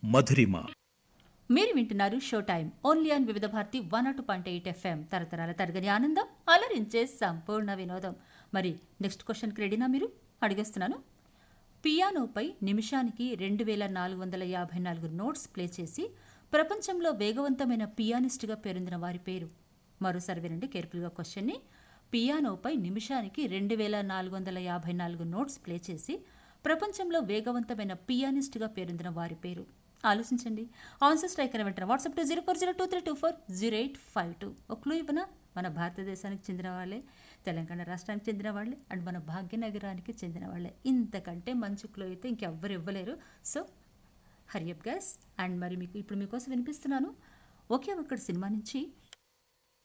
మధురిమ మీరు వింటున్నారు show time only on Vividh Bharati one not point eight FM తరతరాల తరగని ఆనందం అలరించే సంపూర్ణ వినోదం మరి నెక్స్ట్ క్వశ్చన్కి రెడీనా మీరు అడిగేస్తున్నాను పియానోపై నిమిషానికి రెండు వేల నాలుగు వందల యాభై నాలుగు నోట్స్ ప్లే చేసి ప్రపంచంలో వేగవంతమైన పియానిస్ట్గా పేరొందిన వారి పేరు మరోసారి వినండి కేర్ఫుల్గా క్వశ్చన్ని పియానోపై నిమిషానికి రెండు వేల నాలుగు వందల యాభై నాలుగు నోట్స్ ప్లే చేసి ప్రపంచంలో వేగవంతమైన పియానిస్ట్గా పేరొందిన వారి పేరు ఆలోచించండి ఆన్సర్ స్ట్రైక్ అని వెంటనే WhatsApp two zero four zero two three two four zero eight five two ఒక క్లూ ఇవ్వనా మన భారతదేశానికి చెందిన వాళ్ళే తెలంగాణ రాష్ట్రానికి చెందిన వాళ్ళే అండ్ మన భాగ్యనగరానికి చెందిన వాళ్ళే ఇంతకంటే మంచి క్లూ అయితే ఇంకెవ్వరు ఇవ్వలేరు సో హరియప్ గ్యాస్ అండ్ మరి మీకు ఇప్పుడు మీకోసం వినిపిస్తున్నాను ఒకే ఒక్కటి సినిమా నుంచి